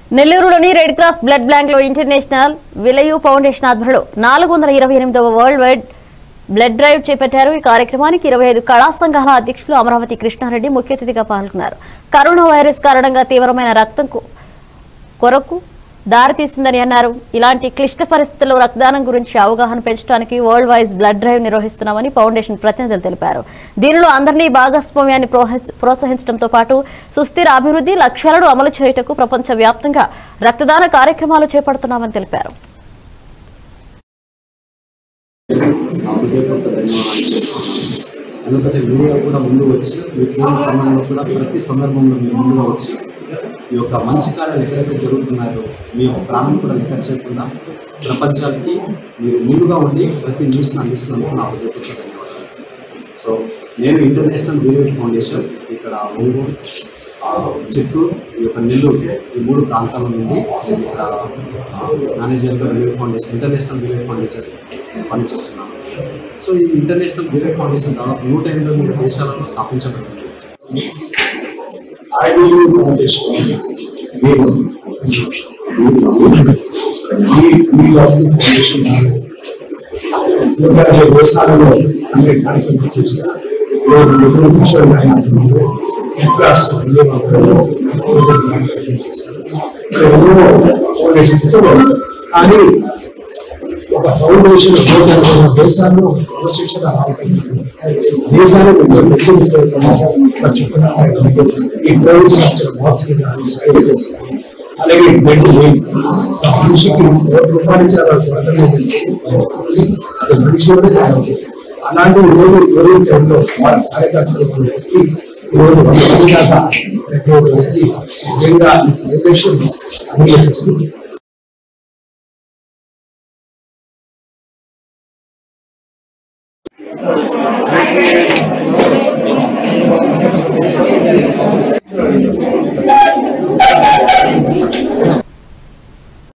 నెల్లూరులోని red cross blood bank లో international విలయు ఫౌండేషన్ ఆధ్వర్యంలో నాలుగు వందల ఇరవై ఎనిమిదవ వరల్డ్ వైడ్ బ్లడ్ డ్రైవ్ చేపట్టారు ఈ కార్యక్రమానికి ఇరవై ఐదు కళా సంఘాల అధ్యక్షులు అమరావతి కృష్ణారెడ్డి ముఖ్య అతిథిగా పాల్గొన్నారు కరోనా వైరస్ కారణంగా తీవ్రమైన రక్తం కొ- కొరకు దారితీసిందని అన్నారు ఇలాంటి క్లిష్ట పరిస్థితుల్లో రక్తదానం గురించి అవగాహన పెంచడానికి వరల్డ్ వైజ్ బ్లడ్ డ్రైవ్ నిర్వహిస్తున్నామని ఫౌండేషన్ ప్రతినిధులు తెలిపారు దీనిలో అందరినీ భాగస్వామ్యాన్ని ప్రోహ- ప్రోత్సహించడంతో పాటు సుస్థిర అభివృద్ధి లక్ష్యాలను అమలు చేయుటకు ప్రపంచ వ్యాప్తంగా రక్తదాన కార్యక్రమాలు చేపడుతున్నామని తెలిపారు నా హృదయపూర్వక ధన్యవాదాలు చెప్తున్నాను ఎందుకంటే మీడియా కూడా ముందు వచ్చి మీ ఫోన్ సమయంలో కూడా ప్రతి సందర్భంలో మీరు ముందుగా వచ్చి ఈ యొక్క మంచి కార్యాలు ఎక్కడైతే జరుగుతున్నాయో మీ యొక్క ప్రాణం కూడా లెక్క చేయకుండా ప్రపంచానికి మీరు ముందుగా ఉండి ప్రతి న్యూస్ని అందిస్తున్నందుకు నా హృదయపూర్వక ధన్యవాదాలు సో నేను ఇంటర్నేషనల్ వీరేట్ ఫౌండేషన్ ఇక్కడ ఒంగోలు ఆ, చిత్తూరు ఈ యొక్క నెల్లూరు ఈ మూడు ప్రాంతాల నుండి నేను ఇక్కడ మేనేజర్గా village foundation international village foundation పనిచేస్తున్నాను సో ఈ ఇంటర్నేషనల్ విలేజ్ ఫౌండేషన్ దాదాపు నూట ఎనభై మూడు దేశాలలో స్థాపించబడింది ఐడియల్ ఫౌండేషన్ నేను ఈ ఈ లాబీ ఫౌండేషన్ నూట దేశాలలో అనే కార్యక్రమం చేసిన ఈరోజు నిధులు కిషోర్ గారి ఆధ్వర్యంలో క్లాస్ విజయవాడలో కార్యక్రమం చేశారు ఇక్కడ ఎన్నో ఫౌండేషన్స్ కానీ ఒక ఫౌండేషన్ నూట ఎనభై మూడు దేశాల్లో క్రమశిక్షణ ఆలోచించారు దేశాలకు చెప్పిన ఈ కోవిడ్ సంవత్సరం మార్చుకుని సైడ్ చేస్తారు అలాగే బెడ్ ఆ మనిషికి కోటి రూపాయలు ఇచ్చారు అది మనిషి కూడా తయారవుతుంది అలాంటి రోజు కోవిడ్ టైంలో వాళ్ళ కార్యకర్తలు పెట్టి ఈరోజు వంద మంది దాకా పెట్రోల్ వచ్చి నిజంగా ఈ ఫౌండేషన్ అభినందిస్తుంది